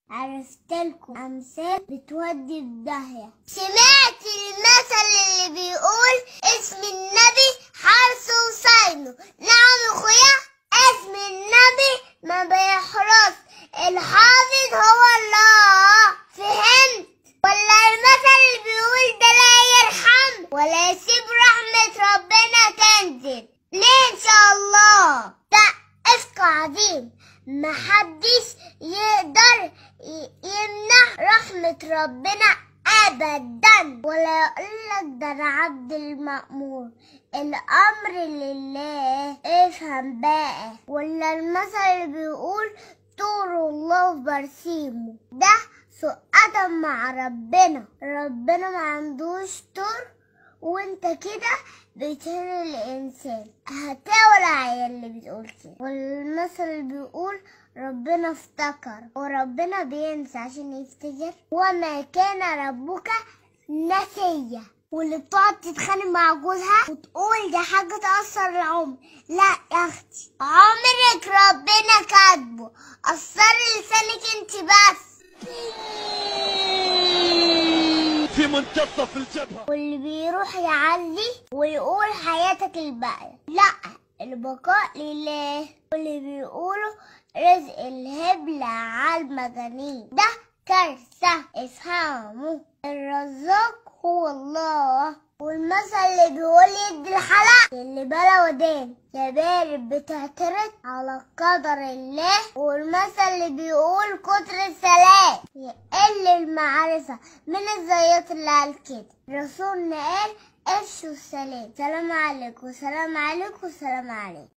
عرفتلكم أمثال بتودي في داهية سمعت المثل اللي بيقول اسم النبي حرس وصينه نعم اخويا اسم النبي ما بيحرس الحافظ هو الله فهمت ولا المثل اللي بيقول ده لا يرحم ولا يسيب رحمة ربنا تنزل ليه ان شاء الله ده افك عظيم محدش يقدر ي- يمنع رحمة ربنا ابدا ولا يقولك ده انا عبد المأمور الامر لله افهم بقى ولا المثل اللي بيقول طور الله في برسيمه ده سوء ادب مع ربنا ربنا ما عندوش طور وانت كده بتهر الانسان هتولع يا اللي بتقول كده والمثل اللي بيقول ربنا افتكر وربنا بينسى عشان يفتكر وما كان ربك نسيا واللي بتقعد تتخانق مع جوزها وتقول دي حاجة تأثر العمر لا يا أختي عمرك ربنا كاتبه أثر لسانك انت بس في منتصف الجبهة واللي بيروح يعلي ويقول حياتك الباقية لا البقاء لله واللي بيقولوا رزق الهبلة على المجانين ده كارثة افهموا الرزاق هو الله والمثل اللي بيقول يدي الحلق اللي بلا ودان يا بارد بتعترض على قدر الله والمثل اللي بيقول كتر السلام يقل المعرفة من الزيات اللي قال كده رسولنا قال افشوا السلام سلام عليكم سلام عليكم سلام عليكم